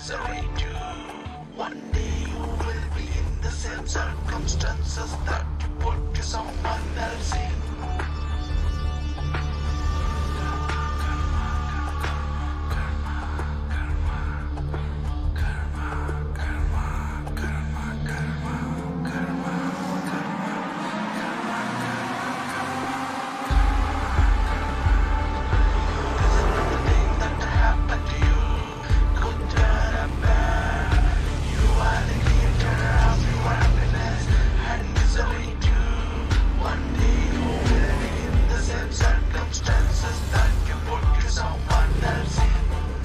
isolate you. One day you will be in the same circumstances that you put to someone else in. that happened to you could turn a bad. You are the creator of your happiness and misery too. One day you will be in the same circumstances that you put to someone else in.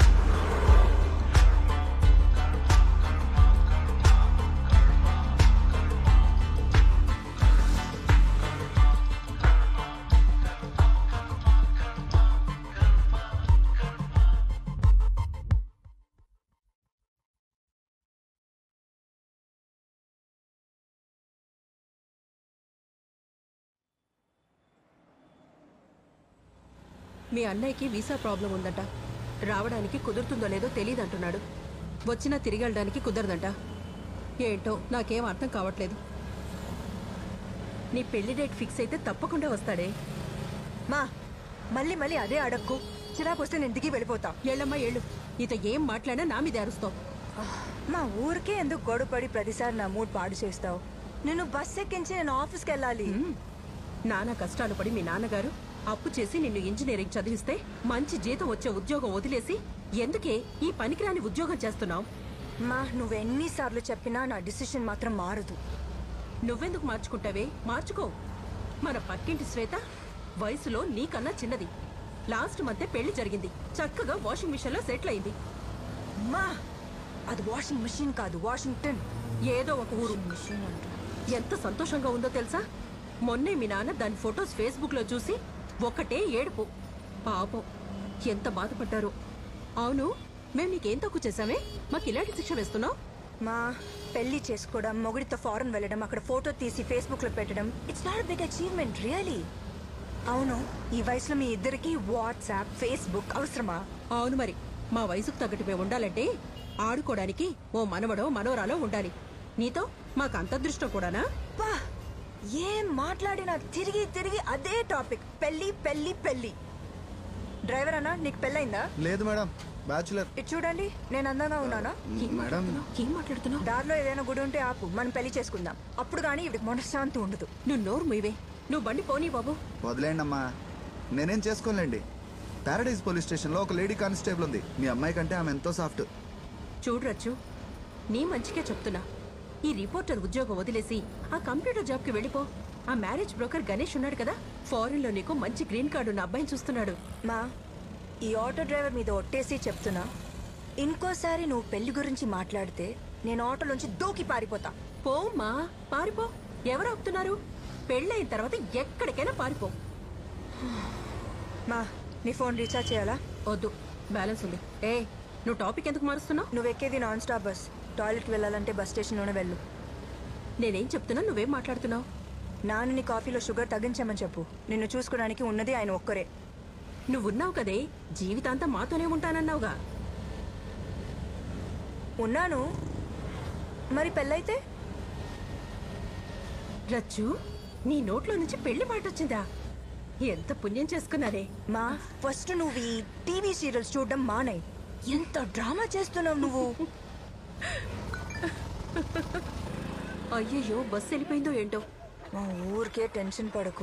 మీ అన్నయ్యకి visa problem ఉందంట రావడానికి కుదురుతుందో లేదో తెలియదంటున్నాడు వచ్చినా తిరిగి వెళ్ళడానికి కుదరదంట ఏంటో నాకేం అర్థం కావట్లేదు నీ పెళ్లి డేట్ ఫిక్స్ అయితే తప్పకుండా వస్తాడే మా మళ్ళీ మళ్ళీ అదే అడక్కు చిరాకు వస్తే నేను దిగి వెళ్ళిపోతా ఏళ్ళమ్మా ఏళ్ళు నీతో ఏం మాట్లాడినా నా మీద అరుస్తావు మా ఊరికే ఎందుకు గొడవపడి ప్రతిసారి నా మూడ్ పాడు చేస్తావు నిన్ను బస్ ఎక్కించి నేను ఆఫీస్కి వెళ్ళాలి నానా కష్టాలు పడి మీ నాన్నగారు అప్పు చేసి నిన్ను ఇంజనీరింగ్ చదివిస్తే మంచి జీతం వచ్చే ఉద్యోగం వదిలేసి ఎందుకే ఈ పనికిరాని ఉద్యోగం చేస్తున్నావు మా నువ్వెన్నిసార్లు చెప్పినా నా డిసిషన్ మాత్రం మారదు నువ్వెందుకు మార్చుకుంటావే మార్చుకో మన పక్కింటి శ్వేత వయసులో నీకన్నా చిన్నది లాస్ట్ మంతే పెళ్లి జరిగింది చక్కగా వాషింగ్ మిషన్ లో సెటిల్ అయింది మా అది వాషింగ్ మెషిన్ కాదు వాషింగ్టన్ ఏదో ఒక ఊరు మెషిన్ అంట ఎంత సంతోషంగా ఉందో తెలుసా మొన్నే మీ నాన్న దాని ఫొటోస్ ఫేస్బుక్ లో చూసి ఒకటే ఏడుపు పాపం ఎంత బాధపడ్డారు అవును మేము నీకేం తక్కువ చేశామే మాకు ఇలాంటి శిక్ష వేస్తున్నావు మా పెళ్లి చేసుకోవడం మొగుడితో ఫారెన్ వెళ్ళడం అక్కడ ఫోటో తీసి ఫేస్బుక్ లో పెట్టడం it's not big achievement really అవును ఈ వయసులో మీ ఇద్దరికి వాట్సాప్ ఫేస్బుక్ అవసరమా అవును మరి మా వయసుకు తగ్గట్టు మేము ఉండాలంటే ఆడుకోవడానికి ఓ మనవడో మనవరాలో ఉండాలి నీతో మాకు అంత అదృష్టం కూడానా పా ఏం మాట్లాడినా తిరిగి తిరిగి అదే టాపిక్ పెళ్లి పెళ్లి పెళ్లి డ్రైవర్ అన్నా నీకు పెళ్ళైందా లేదు మేడం బ్యాచులర్ ఇటు చూడండి నేను అందంగా ఉన్నానా ఏం మేడం. మాట్లాడుతున్నావ్? ఏం మాట్లాడుతున్నావు దారిలో ఏదైనా గుడి ఉంటే ఆపు మనం పెళ్లి చేసుకుందాం అప్పుడు కానీ ఇవి మనశ్శాంతి ఉండదు నువ్వు నోరు మీవే నువ్వు బండి పోనీ బాబు వదిలేండి అమ్మా నేనేం చేసుకోలేండి పారడైజ్ పోలీస్ స్టేషన్లో ఒక లేడీ కానిస్టేబుల్ ఉంది మీ అమ్మాయి కంటే ఆమె ఎంతో సాఫ్ట్ చూడరచ్చు నీ మంచికే చెప్తున్నా ఈ రిపోర్టర్ ఉద్యోగం వదిలేసి ఆ కంప్యూటర్ జాబ్ కి వెళ్ళిపో ఆ మ్యారేజ్ బ్రోకర్ గణేష్ ఉన్నాడు కదా ఫారెన్ లో నీకు మంచి గ్రీన్ కార్డు ఉన్న అబ్బాయిని చూస్తున్నాడు మా ఈ ఆటో డ్రైవర్ మీద ఒట్టేసి చెప్తున్నా ఇంకోసారి నువ్వు పెళ్లి గురించి మాట్లాడితే నేను ఆటోలోంచి దూకి పారిపోతా పోమ్మా పారిపో ఎవరు ఆపుతున్నారు పెళ్ళైన తర్వాత ఎక్కడికైనా పారిపో మా నీ ఫోన్ రీఛార్జ్ చేయాలా వద్దు బ్యాలెన్స్ ఉంది ఏ నువ్వు టాపిక్ ఎందుకు మారుస్తున్నావు నువ్వు ఎక్కేది నాన్ స్టాప్ బస్ టాయిలెట్కి వెళ్ళాలంటే బస్ స్టేషన్లోనే వెళ్ళు నేనేం చెప్తున్నా నువ్వేం మాట్లాడుతున్నావు నాన్న నీ కాఫీలో షుగర్ తగ్గించమని చెప్పు నిన్ను చూసుకోవడానికి ఉన్నది ఆయన ఒక్కరే నువ్వున్నావు కదే జీవితాంతం మాతోనే ఉంటానన్నావుగా ఉన్నాను మరి పెళ్ళైతే రచ్చు నీ నోట్లో నుంచి పెళ్లి మాట వచ్చిందా ఎంత పుణ్యం చేసుకున్నారే మా ఫస్ట్ నువ్వు ఈ టీవీ సీరియల్స్ చూడడం మానేయ్ ఎంత డ్రామా చేస్తున్నావు నువ్వు అయ్యయ్యో బస్సు వెళ్ళిపోయిందో ఏంటో మా ఊరికే టెన్షన్ పడకు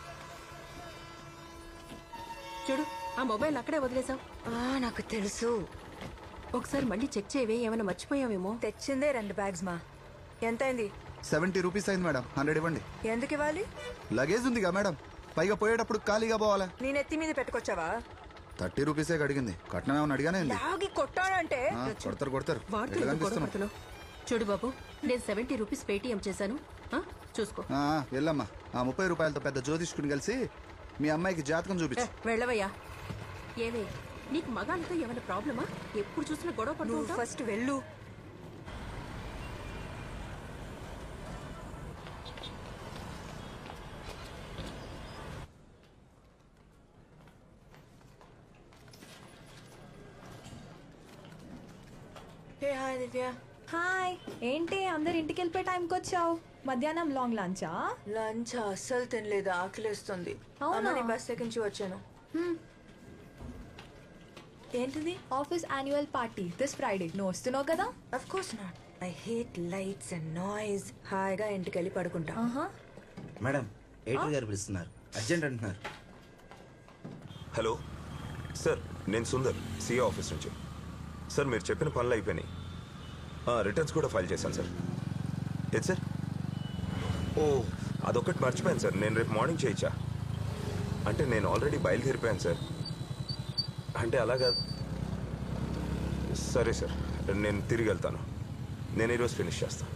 చూడు ఆ మొబైల్ అక్కడే వదిలేసావు ఆ, నాకు తెలుసు ఒకసారి మళ్ళీ చెక్ చేయవే ఏమైనా మర్చిపోయావేమో తెచ్చిందే రెండు బ్యాగ్స్ మా ఎంతైంది సెవెంటీ రూపీస్ అయింది మేడం హండ్రెడ్ ఇవ్వండి ఎందుకు ఇవ్వాలి లగేజ్ ఉందిగా మేడం పైగా పోయేటప్పుడు ఖాళీగా పోవాలా నీ నెత్తి మీద పెట్టుకొచ్చావా థర్టీ రూపీసే అడిగింది కట్నం ఏమని అడిగానే ఉంది లాగి కొట్టానంటే ఆ, కొడతారు కొడతారు వాటితో ఎట్లా ఎందుకు గొడవ కనిపిస్తున్నావు? పడుతున్నావు చూడు బాబు నేను సెవెంటీ రూపీస్ పేటిఎం చేశాను ఆ, చూసుకో ఆ, ఆ, వెళ్ళమ్మా ఆ ముప్పై రూపాయలతో పెద్ద జ్యోతిష్కుని కలిసి మీ అమ్మాయికి జాతకం ఏ, చూపించు వెళ్ళవయ్యా ఏవే నీకు మగాళ్ళతో ఏమైనా ప్రాబ్లమా ఎప్పుడు చూసినా గొడవ పడుతూ నువ్వు ఉంటావ్? ఫస్ట్ వెళ్ళు హే హాయ్ దివ్య హాయ్ ఏంటి అందరు ఇంటికి వెళ్ళిపోయే టైంకి వచ్చావు మధ్యాహ్నం లాంగ్ లంచా లంచ్ అస్సలు తినలేదు ఆకలిస్తుంది అవునా? అమ్మని బస్ ఎక్కించి వచ్చాను ఏంటిది office annual party this Friday నువ్వు వస్తున్నావు కదా of course not I hate lights and noise హాయిగా ఇంటికి వెళ్ళి పడుకుంటా ఆహా మేడం ఎయిటర్ గారు పిలుస్తున్నారు అర్జెంట్ అంటున్నారు హలో సార్ నేను సుందర్ సిఏ ఆఫీస్ నుంచి సార్ మీరు చెప్పిన పనులు అయిపోయినాయి ఆ, రిటర్న్స్ కూడా ఫైల్ చేశాను సార్ ఏది సార్ ఓ అదొకటి మర్చిపోయాను సార్ నేను రేపు మార్నింగ్ చేయించా అంటే నేను ఆల్రెడీ బయలుదేరిపోయాను సార్ అంటే అలాగా సరే సార్ నేను తిరిగి వెళ్తాను నేను ఈరోజు ఫినిష్ చేస్తాను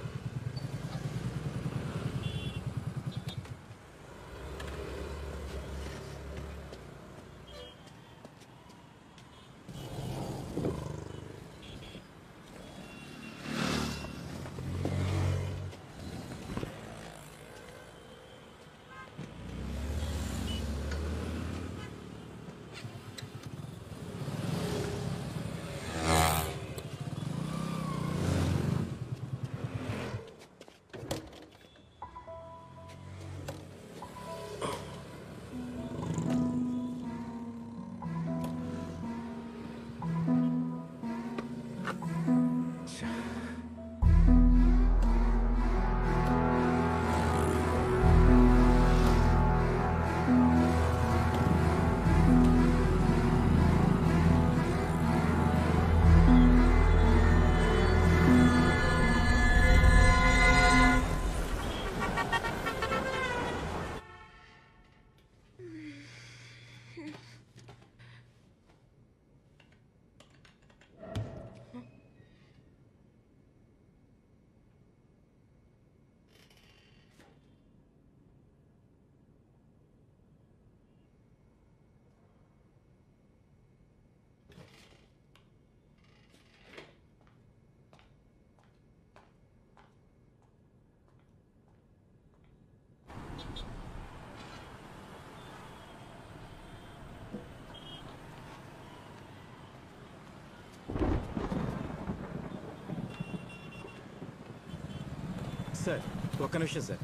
సార్ ఒక్క నిమిషం సార్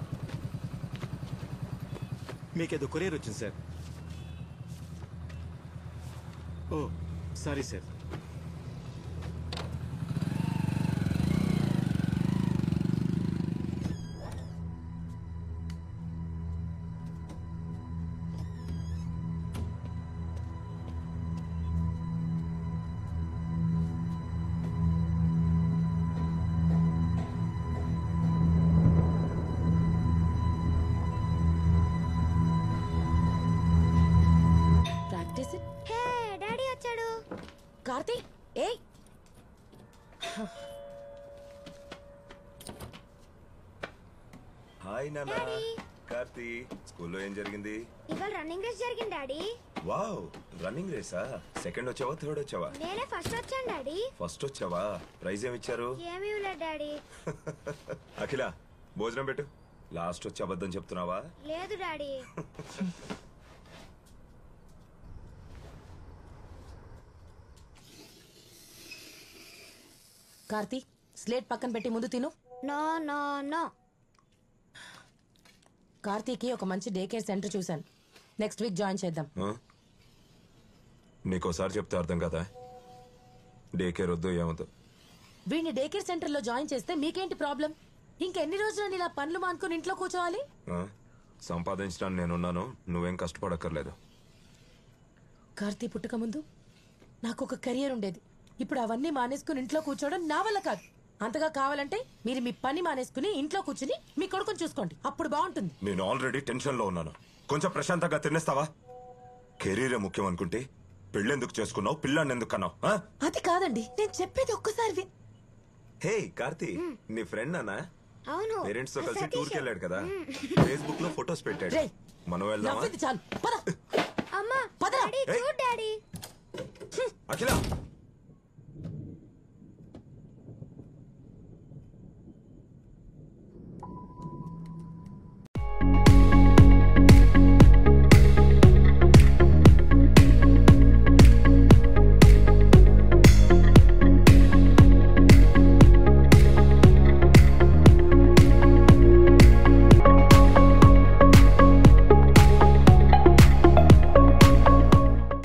మీకేదో కొరియర్ వచ్చింది sir oh sorry sir practice hey daddy వచ్చాడు కార్తీ ఏయ్ హాయ్ నాన్న కార్తీ స్కూల్లో ఏం జరిగింది ఇవాళ రన్నింగ్ రేస్ జరిగింది డాడీ వావ్ రన్నింగ్ రేసా సెకండ్ వచ్చావా థర్డ్ వచ్చావా నేనే ఫస్ట్ వచ్చాను డాడీ ఫస్ట్ వచ్చావా ప్రైజ్ ఏమి ఇచ్చారు ఏమీ లేదు డాడీ అఖిల భోజనం పెట్టు లాస్ట్ వచ్చి అబద్ధం చెప్తున్నావా లేదు డాడీ కార్తీ స్లేట్ పక్కన పెట్టి ముందు తిను నో నో నో కార్తీకి ఒక మంచి డే కేర్ సెంటర్ చూశాను నెక్స్ట్ వీక్ జాయిన్ చేద్దాం ఆ? నీకోసారి చెప్తే అర్థం కదా డే కేర్ వద్దు ఏమొద్దు వీడిని డే కేర్ సెంటర్ లో జాయిన్ చేస్తే మీకేంటి ప్రాబ్లం ఇంకెన్ని రోజులు ఇలా పనులు మానుకొని ఇంట్లో కూర్చోవాలి ఆ? సంపాదించడానికి నేనున్నాను నువ్వేం కష్టపడక్కర్లేదు కార్తీ పుట్టక ముందు నాకు ఒక కెరియర్ ఉండేది ఇప్పుడు అవన్నీ మానేసుకుని ఇంట్లో కూర్చోవడం నా వల్ల కాదు అంతగా కావాలంటే మీరు మీ పని మానేసుకుని ఇంట్లో కూర్చుని మీ కొడుకుని చూసుకోండి అప్పుడు బాగుంటుంది నేను ఆల్రెడీ టెన్షన్ లో ఉన్నాను కొంచెం ప్రశాంతంగా తినేస్తావా కెరీరే ముఖ్యం అనుకుంటే పెళ్ళెందుకు చేసుకున్నావు పిల్లాన్ని ఎందుకు కన్నావు ఆ? అది కాదండి నేను చెప్పేది ఒక్కసారి విన్ హే కార్తీ నీ ఫ్రెండ్ అన్నా అవును పేరెంట్స్ తో కలిసి సతీష్. టూర్కి వెళ్ళాడు కదా ఫేస్బుక్ లో ఫొటోస్ పెట్టాడు రేయ్, మనం వెళ్దామా నవ్వింది చాలు పద అమ్మా పదరా. డాడీ ఏయ్. చూడు డాడీ అఖిల